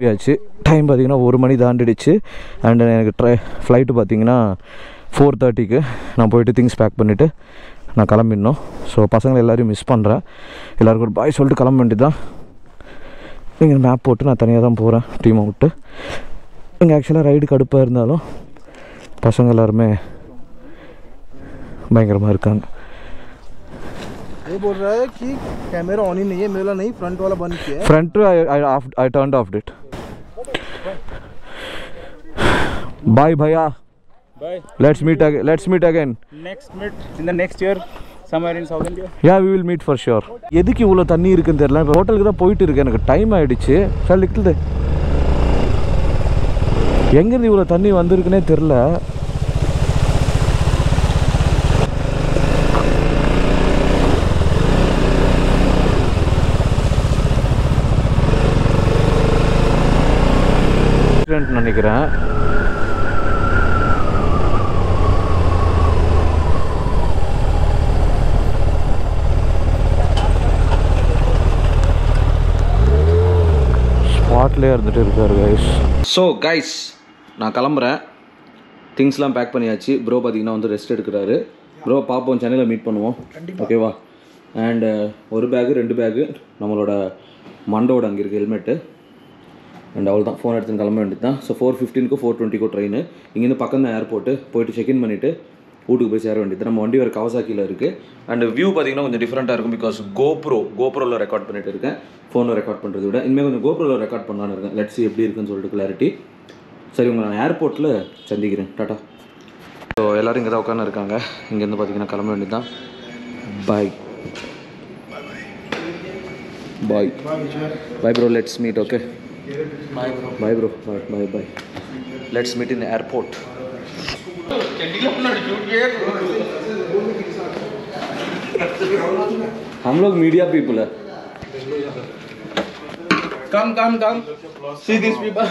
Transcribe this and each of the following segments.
ஆச்சு டைம் பார்த்தீங்கன்னா ஒரு மணி தாண்டிடுச்சு அண்ட் எனக்கு ட்ரை ஃப்ளைட்டு பார்த்தீங்கன்னா ஃபோர் தேர்ட்டிக்கு நான் போயிட்டு திங்ஸ் பேக் பண்ணிவிட்டு நான் கிளம்பிடணும் ஸோ பசங்களை எல்லாரையும் மிஸ் பண்ணுறேன் எல்லாருக்கும் ஒரு பாய் சொல்லிட்டு கிளம்ப வேண்டியதான் இங்கே மேப் போட்டு நான் தனியாக தான் போகிறேன் டீமை விட்டு இங்கே ஆக்சுவலாக ரைடு கடுப்பாக இருந்தாலும் பசங்க எல்லாருமே பயங்கரமாக இருக்காங்க ये बोल रहा है कि कैमरा ऑन ही नहीं है मेरा नहीं फ्रंट वाला बंद किया है front I, I, off, I turned off it. Bye, bhaiya. Bye. Let's meet again. Let's meet again. Next meet in the next year, somewhere in South India. Yeah, we will meet for sure. எதுக்கு இவ்வளோ தண்ணி இருக்குன்னு தெரியல இப்போ ஹோட்டலுக்கு தான் போயிட்டு இருக்கு எனக்கு டைம் ஆயிடுச்சு சார் லிக்கில் எங்கேருந்து இவ்வளோ தண்ணி வந்திருக்குன்னே தெரில நினைக்கிறேன் ஸ்பாட்லேயே இருந்துட்டு இருக்காரு கைஸ் ஸோ கைஸ் நான் கிளம்புறேன் திங்ஸ்லாம் பேக் பண்ணியாச்சு ப்ரோ பார்த்தீங்கன்னா வந்து ரெஸ்ட் எடுக்கிறாரு ப்ரோ பார்ப்போம் சென்னையில் மீட் பண்ணுவோம் ஓகேவா அண்டு ஒரு பேகு ரெண்டு பேகு நம்மளோட மண்டோட அங்கே இருக்குது ஹெல்மெட்டு அண்ட் அவள் தான் ஃபோன் எடுத்துன்னு கிளம்ப வேண்டியது தான் ஸோ ஃபோர் ஃபிஃப்டீனுக்கோ ஃபோர் டுவெண்ட்டிக்கோ ட்ரெயின் இங்கேருந்து பக்கம் தான் ஏர்போர்ட்டு போயிட்டு செக்இன் பண்ணிவிட்டு வீட்டுக்கு போய் சேர வேண்டியது நம்ம வண்டி வேறு கவசாக்கியில் இருக்குது அண்ட் வியூ பார்த்தீங்கன்னா கொஞ்சம் டிஃப்ரெண்ட்டாக இருக்கும் பிகாஸ் கோப்ரோ கோப்ரோவில் ரெக்கார்ட் பண்ணிட்டு இருக்கேன் ஃபோனில் ரெக்கார்ட் பண்ணுறதை விட இனிமேல் கொஞ்சம் கோப்ரோவில் ரெக்கார்ட் பண்ணலான்னு இருக்கேன் லெட்ஸ் எப்படி இருக்குன்னு சொல்லிட்டு கிளாரிட்டி சரி உங்களை நான் ஏர்போர்ட்டில் சந்திக்கிறேன் டாட்டா ஸோ எல்லோரும் இங்கே தான் உட்காந்து இருக்காங்க இங்கேருந்து பார்த்தீங்கன்னா கிளம்ப வேண்டியது தான் bye bye bye bro let's meet okay bye bro bye bye let's meet in airport हम लोग मीडिया पीपल है Come, come, come. See these people.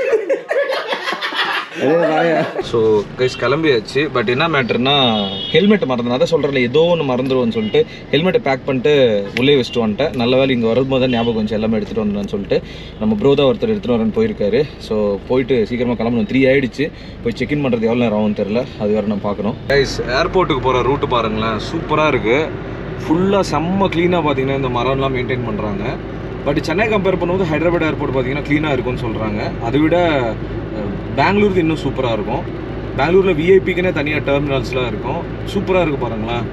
So guys கிளம்பியாச்சு பட் என்ன மேட்டர்னா ஹெல்மெட் மறந்துடும் அதான் சொல்கிறேன் ஏதோ ஒன்று மறந்துடுவோன்னு சொல்லிட்டு ஹெல்மெட்டை பேக் பண்ணிட்டு உள்ளே வச்சுட்டு வந்துட்டேன் நல்ல வேலை இங்கே வரும்போது தான் ஞாபகம் கொஞ்சம் எல்லாமே எடுத்துகிட்டு வந்தேன்னு சொல்லிட்டு நம்ம ப்ரோ தான் ஒருத்தர் எடுத்துகிட்டு வரேன்னு போயிருக்காரு ஸோ போயிட்டு சீக்கிரமாக கிளம்பணும் த்ரீ ஆயிடுச்சு போய் செக்இன் பண்ணுறது எவ்வளோ நேரம் ஆகும்னு தெரில அது வேறு நம்ம பார்க்கணும் கைஸ் ஏர்போர்ட்டுக்கு போகிற ரூட்டு பாருங்களேன் சூப்பராக இருக்குது ஃபுல்லாக செம்ம க்ளீனாக பார்த்தீங்கன்னா இந்த மரம்லாம் மெயின்டைன் பண்ணுறாங்க பட் சென்னை கம்பேர் பண்ணும்போது ஹைதராபாத் ஏர்போர்ட் பார்த்தீங்கன்னா க்ளீனாக இருக்கும்னு சொல்கிறாங்க அதை விட அஹ், பெங்களூர்து இன்னும் சூப்பராக இருக்கும் பெங்களூரில் விஐபிக்குன்னே தனியாக டெர்மினல்ஸ்லாம் இருக்கும் சூப்பராக இருக்குது பாருங்களேன்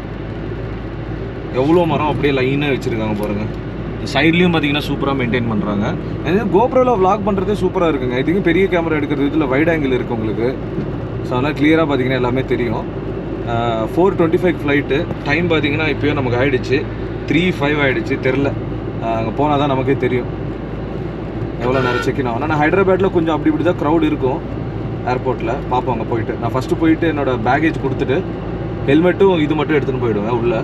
எவ்வளோ மரம் அப்படியே லைனாக வச்சுருக்காங்க பாருங்கள் சைட்லேயும் பார்த்தீங்கன்னா சூப்பராக மெயின்டைன் பண்ணுறாங்க கோப்ரோவில் vlog பண்ணுறதே சூப்பராக இருக்குங்க இதுக்கு பெரிய கேமரா எடுக்கிறது இதில் வைட் ஆங்கிள் இருக்குது உங்களுக்கு ஸோ அதனால் கிளியராக பார்த்தீங்கன்னா எல்லாமே தெரியும் four twenty five flight time பார்த்தீங்கன்னா இப்போயும் நமக்கு ஆயிடுச்சு த்ரீ ஃபைவ் ஆயிடுச்சு தெரில அங்கே போனால் தான் நமக்கே தெரியும் எவ்வளோ நேரம் செக்இன் ஆகும் ஆனால் ஹைதராபாத்தில் கொஞ்சம் அப்படி இப்படி தான் க்ரௌட் இருக்கும் ஏர்போர்ட்டில் பார்ப்போம் அங்கே போயிட்டு நான் ஃபஸ்ட்டு போயிட்டு என்னோட பேகேஜ் கொடுத்துட்டு ஹெல்மெட்டும் இது மட்டும் எடுத்துகிட்டு போயிடுவேன் உள்ள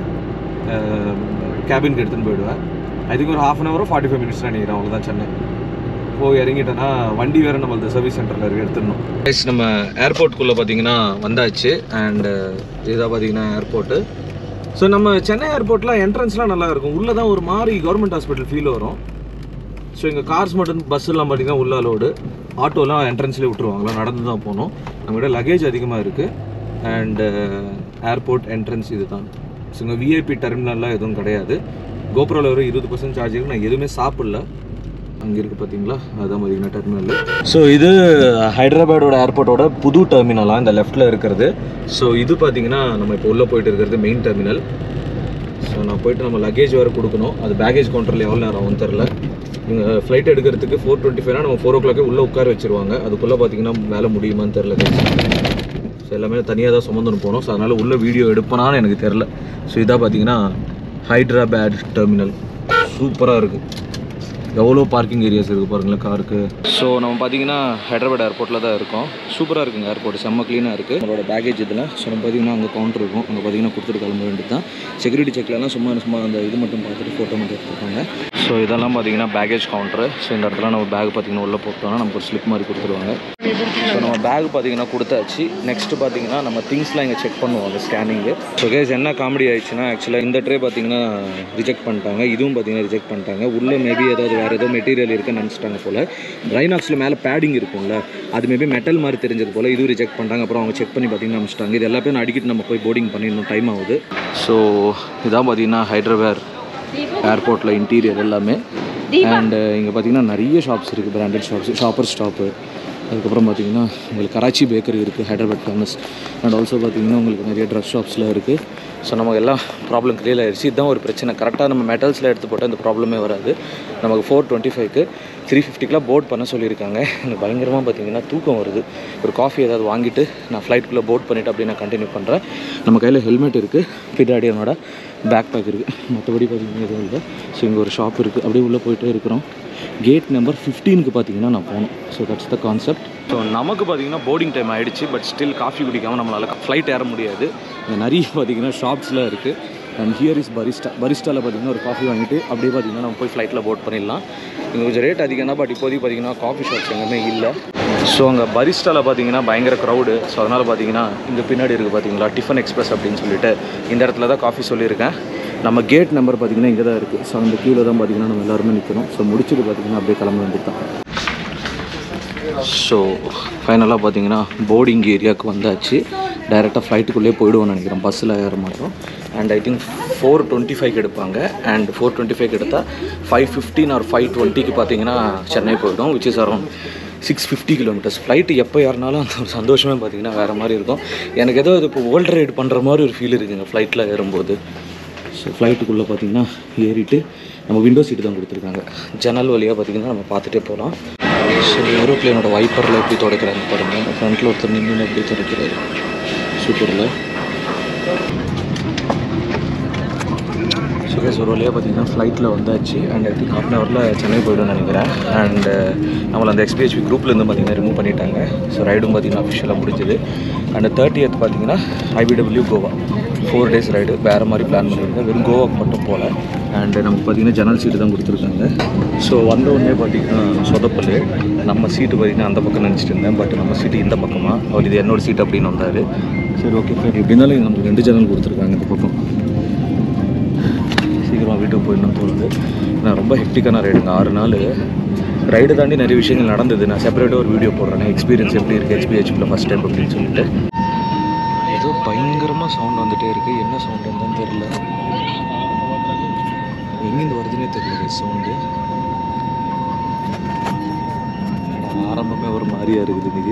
கேபினுக்கு எடுத்துகிட்டு போயிடுவேன் அதுக்கு ஒரு ஹாஃப் அன் ஹவரோ ஃபார்ட்டி ஃபைவ் மினிட்ஸ் நினைக்கிறேன் அவ்வளோதான் சென்னை போய் இறங்கிட்டேன்னா வண்டி வேறு நம்மளது சர்வீஸ் சென்டரில் இருக்கு எடுத்துடணும் கைஸ் நம்ம ஏர்போர்ட்குள்ளே பார்த்தீங்கன்னா வந்தாச்சு அண்டு இதுதான் பார்த்தீங்கன்னா ஏர்போர்ட்டு ஸோ நம்ம சென்னை ஏர்போர்ட்லாம் என்ட்ரன்ஸ்லாம் நல்லா இருக்கும் உள்ளே தான் ஒரு மாதிரி கவர்மெண்ட் ஹாஸ்பிட்டல் ஃபீல் வரும் ஸோ இங்கே கார்ஸ் மட்டும் பஸ் எல்லாம் பார்த்தீங்கன்னா உள்ள லோடு ஆட்டோலாம் என்ட்ரன்ஸ்லேயே விட்டுருவாங்களா நடந்து தான் போகணும் நம்மகிட்ட லக்கேஜ் அதிகமாக இருக்குது அண்டு ஏர்போர்ட் என்ட்ரன்ஸ் இது தான் ஸோ இங்கே விஐபி டெர்மினல்லாம் எதுவும் கிடையாது கோபுரோவில் ஒரு இருபது பர்சன்ட் சார்ஜ் இருக்கு நான் எதுவுமே சாப்பிடல அங்கே இருக்குது பார்த்தீங்களா அதுதான் பார்த்தீங்கன்னா டெர்மினல் ஸோ இது ஹைதராபாடோட ஏர்போர்ட்டோட புது டெர்மினலாக இந்த லெஃப்ட்டில் இருக்கிறது ஸோ இது பார்த்தீங்கன்னா நம்ம இப்போ உள்ளே போயிட்டு இருக்கிறது மெயின் டெர்மினல் ஸோ நான் போயிட்டு நம்ம லக்கேஜ் வேறு கொடுக்கணும் அது பேகேஜ் கவுண்டரில் எவ்வளோ நேரம் ஆகும் தெரில இங்கே ஃப்ளைட் எடுக்கிறதுக்கு ஃபோர் டுவெண்ட்டி ஃபைவ்னா நம்ம ஃபோர் ஓ கிளாக்கே உள்ளே உட்கார வச்சிருவாங்க அதுக்குள்ளே பார்த்தீங்கன்னா மேலே முடியுமான்னு தெரில ஸோ எல்லாமே தனியாக தான் சுமந்துன்னு போனோம் ஸோ அதனால் உள்ள வீடியோ எடுப்பனான்னு எனக்கு தெரில ஸோ இதாக பார்த்தீங்கன்னா ஹைதராபாத் டெர்மினல் சூப்பராக இருக்குது எவ்வளோ பார்க்கிங் ஏரியாஸ் இருக்குது பாருங்களேன் காருக்கு ஸோ நம்ம பார்த்தீங்கன்னா ஹைதராபாத் ஏர்போர்ட்டில் தான் இருக்கோம் சூப்பராக இருக்குங்க ஏர்போர்ட் செம்ம க்ளீனாக இருக்குது நம்மளோட பேக்கேஜ் இதில் ஸோ நம்ம பார்த்தீங்கன்னா அங்கே கவுண்டர் இருக்கும் அங்கே பார்த்தீங்கன்னா கொடுத்துட்டு கிளம்ப வேண்டியது தான் செக்யூரிட்டி செக்லலாம் சும்மா சும்மா அந்த இது மட்டும் பார்த்துட்டு ஃபோட்டோ மட்டும் எடுத்துருக்காங்க ஸோ இதெல்லாம் பார்த்தீங்கன்னா பேக்கேஜ் கவுண்டரு ஸோ இந்த இடத்துல நம்ம பேக் பார்த்தீங்கன்னா உள்ளே போட்டோம்னா நமக்கு ஒரு ஸ்லிப் மாதிரி கொடுத்துருவாங்க ஸோ நம்ம பேக் பார்த்தீங்கன்னா கொடுத்தாச்சு நெக்ஸ்ட் பார்த்தீங்கன்னா நம்ம திங்ஸ்லாம் இங்கே செக் பண்ணுவோம் அந்த ஸ்கேனிங்கு ஸோ கேஸ் என்ன காமெடி ஆயிடுச்சுன்னா ஆக்சுவலாக இந்த ட்ரே பார்த்தீங்கன்னா ரிஜெக்ட் பண்ணிட்டாங்க இதுவும் பார்த்தீங்கன்னா ரிஜெக்ட் பண்ணிட்டாங்க உள்ளே மேபி ஏதாவது வேறு ஏதோ மெட்டீரியல் இருக்குன்னு நினச்சிட்டாங்க போல் ரைனாக்ஸில் மேலே பேடிங் இருக்கும்ல அது மேபி மெட்டல் மாதிரி தெரிஞ்சது போல் இதுவும் ரிஜெக்ட் பண்ணிட்டாங்க அப்புறம் அவங்க செக் பண்ணி பார்த்தீங்கன்னா அனுப்பிச்சிட்டாங்க இது எல்லாத்தையும் அடிக்கிட்டு நம்ம போய் போர்டிங் பண்ணிடணும் டைம் ஆகுது ஸோ இதான் பார்த்தீங்கன்னா ஹைதராபாத் ஏர்போர்ட்டில் இன்டீரியர் எல்லாமே அண்ட் இங்கே பார்த்தீங்கன்னா நிறைய ஷாப்ஸ் இருக்குது பிராண்டட் ஷாப்ஸ் ஷாப்பர் ஸ்டாப்பு அதுக்கப்புறம் பார்த்தீங்கன்னா உங்களுக்கு கராச்சி பேக்கரி இருக்குது ஹைதராபாத் ஃபேமஸ் அண்ட் ஆல்சோ பார்த்தீங்கன்னா உங்களுக்கு நிறைய ட்ரெஸ் ஷாப்ஸ்லாம் இருக்குது ஸோ நமக்கு எல்லாம் ப்ராப்ளம் கிளியர் ஆயிடுச்சு இதுதான் ஒரு பிரச்சனை கரெக்டாக நம்ம மெட்டல்ஸில் எடுத்து போட்டால் இந்த ப்ராப்ளமே வராது நமக்கு ஃபோர் டுவெண்ட்டி ஃபைவ்க்கு த்ரீ ஃபிஃப்டிக்கெலாம் போட் பண்ண சொல்லியிருக்காங்க எனக்கு பயங்கரமாக பார்த்தீங்கன்னா தூக்கம் வருது ஒரு காஃபி ஏதாவது வாங்கிட்டு நான் ஃப்ளைட்டுக்குள்ளே போட் பண்ணிவிட்டு அப்படியே நான் கண்டினியூ பண்ணுறேன் நம்ம கையில் ஹெல்மெட் இருக்குது பின்னாடி என்னோட பேக் பேக் இருக்குது மற்றபடி பார்த்தீங்கன்னா எதுவும் இல்லை ஸோ இங்கே ஒரு ஷாப் இருக்குது அப்படியே உள்ளே போயிட்டே இருக்கிறோம் கேட் நம்பர் ஃபிஃப்டீனுக்கு பார்த்தீங்கன்னா நான் போகணும் so that's the concept so நமக்கு பார்த்தீங்கன்னா போர்டிங் டைம் ஆயிடுச்சு பட் ஸ்டில் காஃபி குடிக்காமல் நம்மளால் ஃப்ளைட் ஏற முடியாது இங்கே நிறைய பார்த்தீங்கன்னா ஷாப்ஸ்லாம் இருக்குது அண்ட் ஹியர் இஸ் பரிஸ்டா பரிஸ்டாவில் பார்த்தீங்கன்னா ஒரு காஃபி வாங்கிட்டு அப்படியே பார்த்தீங்கன்னா நம்ம போய் ஃப்ளைட்டில் போட் பண்ணிடலாம் இங்கே கொஞ்சம் ரேட் அதிகம் தான் பட் இப்போதைக்கு பார்த்தீங்கன்னா காஃபி ஷாப்ஸ் எங்கேயுமே இல்லை ஸோ அங்கே பரிஸ்டாவில் பார்த்தீங்கன்னா பயங்கர க்ரௌடு ஸோ அதனால் பார்த்தீங்கன்னா இங்கே பின்னாடி இருக்குது பார்த்தீங்களா டிஃபன் எக்ஸ்பிரஸ் அப்படின்னு சொல்லிட்டு இந்த இடத்துல தான் காஃபி சொல்லியிருக்கேன் நம்ம கேட் நம்பர் பார்த்தீங்கன்னா இங்கே தான் இருக்குது ஸோ அந்த கீழே தான் பார்த்தீங்கன்னா நம்ம எல்லாருமே நிற்கணும் ஸோ முடிச்சுட்டு பார்த்தீங்கன்னா அப்படியே கிளம்ப வேண்டியது தான் ஸோ ஃபைனலாக பார்த்தீங்கன்னா போர்டிங் ஏரியாவுக்கு வந்தாச்சு டைரெக்டாக ஃப்ளைட்டுக்குள்ளேயே போயிடுவோம்னு நினைக்கிறேன் பஸ்ஸில் ஏற மாட்டோம் and I think four twenty five எடுப்பாங்க அண்ட் ஃபோர் டுவெண்ட்டி ஃபைவ் எடுத்தால் ஃபைவ் ஃபிஃப்டீன் ஆர் ஃபைவ் டுவெண்ட்டிக்கு பார்த்தீங்கன்னா சென்னை போயிடும் which is around six fifty kilometres flight எப்போ ஏறினாலும் அந்த ஒரு சந்தோஷமே பார்த்தீங்கன்னா வேறு மாதிரி இருக்கும் எனக்கு ஏதோ இது இப்போ வேர்ல்டு ரைடு பண்ணுற மாதிரி ஒரு ஃபீல் இருக்குங்க ஃப்ளைட்டில் ஏறும்போது ஸோ ஃப்ளைட்டுக்குள்ளே பார்த்தீங்கன்னா ஏறிட்டு நம்ம விண்டோ சீட்டு தான் கொடுத்துருக்காங்க ஜன்னல் வழியாக பார்த்தீங்கன்னா நம்ம பார்த்துட்டே போகலாம் ஸோ ஏரோப்ளேனோட வைப்பரில் எப்படி துடைக்கிறாங்க பாருங்கள் ஃப்ரண்ட்டில் ஒருத்தர் நின்று எப்படி துடைக்கிறாரு சூப்பரில் ஸோ கேஸ் ஒரு வழியாக பார்த்தீங்கன்னா ஃப்ளைட்டில் வந்தாச்சு and I think half an ஹவரில் சென்னை போய்டும்னு நினைக்கிறேன் அண்ட் நம்மளை அந்த எக்ஸ்பிஹெச்பி குரூப்லேருந்து பார்த்தீங்கன்னா ரிமூவ் பண்ணிட்டாங்க ஸோ ரைடும் பார்த்தீங்கன்னா அஃபிஷியலாக முடிஞ்சது அண்ட் தேர்ட்டி எத் பார்த்தீங்கன்னா IBW Goa four days ride வேறு மாதிரி பிளான் பண்ணியிருக்கேன் வெறும் கோவாக்கு மட்டும் போகல அண்டு நமக்கு பார்த்தீங்கன்னா ஜன்னல் சீட்டு தான் கொடுத்துருக்காங்க ஸோ வந்த உடனே பார்த்தீங்கன்னா சொதப்பல் நம்ம சீட்டு பார்த்தீங்கன்னா அந்த பக்கம் நினச்சிட்டு இருந்தேன் பட் நம்ம சீட்டு இந்த பக்கமாக அவர் இது என்னோட சீட் அப்படின்னு வந்தார் சரி ஓகே சார் எப்படினாலும் நமக்கு ரெண்டு ஜன்னல் கொடுத்துருக்காங்க இந்த பக்கம் சீக்கிரமாக வீட்டுக்கு போயிடணும்னு தோணுது நான் ரொம்ப ஹெக்டிக்கான ரைடுங்க ஆறு நாள் ரைடு தாண்டி நிறைய விஷயங்கள் நடந்தது நான் செப்பரேட்டாக ஒரு வீடியோ போடுறேன் எக்ஸ்பீரியன்ஸ் எப்படி இருக்குது ஹெச்பிஹெச்பியில் ஃபஸ்ட் டைம் அப்படின்னு சொல்லிட்டு ஏதோ பயங்கரமாக சவுண்ட் வந்துட்டே இருக்குது என்ன சவுண்ட் இருந்தான்னு தெரியல எங்கேருந்து வருதுன்னே தெரியல சவுண்டு ஆரம்பமே ஒரு மாதிரியா இருக்குது இன்னைக்கு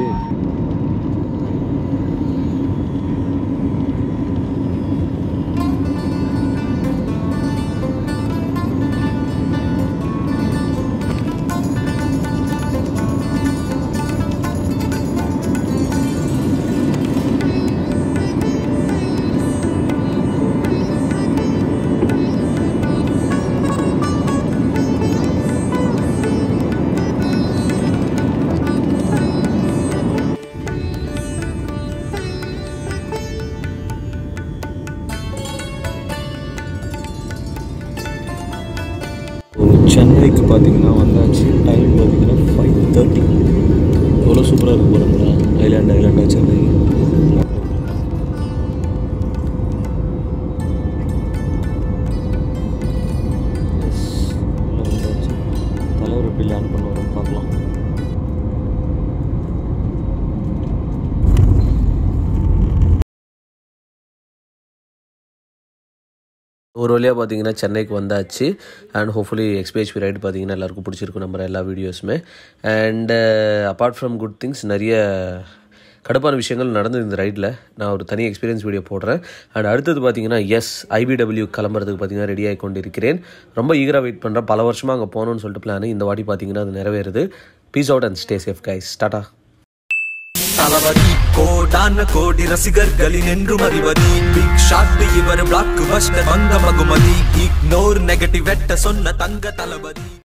சென்னைக்கு பார்த்தீங்கன்னா வந்தாச்சு டைம் பார்த்தீங்கன்னா ஃபைவ் தேர்ட்டி எவ்வளோ சூப்பராக இருக்கு பாருங்களா ஐலாண்ட் ஐலாண்டாக சென்னை Yes, உள்ள வந்தாச்சு. தலைவர் எப்படி லேண்ட் பண்ணுவாருன்னு பார்க்கலாம் ஒரு வழியாக பார்த்தீங்கன்னா சென்னைக்கு வந்தாச்சு அண்ட் ஹோப்ஃபுல்லி எக்ஸ்பிஹெச்பி ரைடு பார்த்தீங்கன்னா எல்லாருக்கும் பிடிச்சிருக்கும் நம்ம எல்லா வீடியோஸுமே and apart from good things நிறைய கடுப்பான விஷயங்கள் நடந்தது இந்த ரைடில் நான் ஒரு தனி எக்ஸ்பீரியன்ஸ் வீடியோ போடுறேன் அண்ட் அடுத்தது பார்த்தீங்கன்னா எஸ் ஐபிடபிள்யூ கிளம்புறதுக்கு பார்த்தீங்கன்னா ரெடி ஆகி கொண்டு இருக்கிறேன் ரொம்ப ஈகராக வெயிட் பண்ணுறேன் பல வருஷமாக அங்கே போகணும்னு சொல்லிட்டு பிளான் இந்த வாட்டி பார்த்தீங்கன்னா அது நிறைவேறுது peace out and stay safe guys டாட்டா தளபதி கோடான கோடி ரசிகர்களின் என்றும் அறிவதி பிக் ஷாட் இவர் பிளாக் பஸ்டர் வந்த மகுமதி இக்னோர் நெகட்டிவ் வெட்ட சொன்ன தங்க தளபதி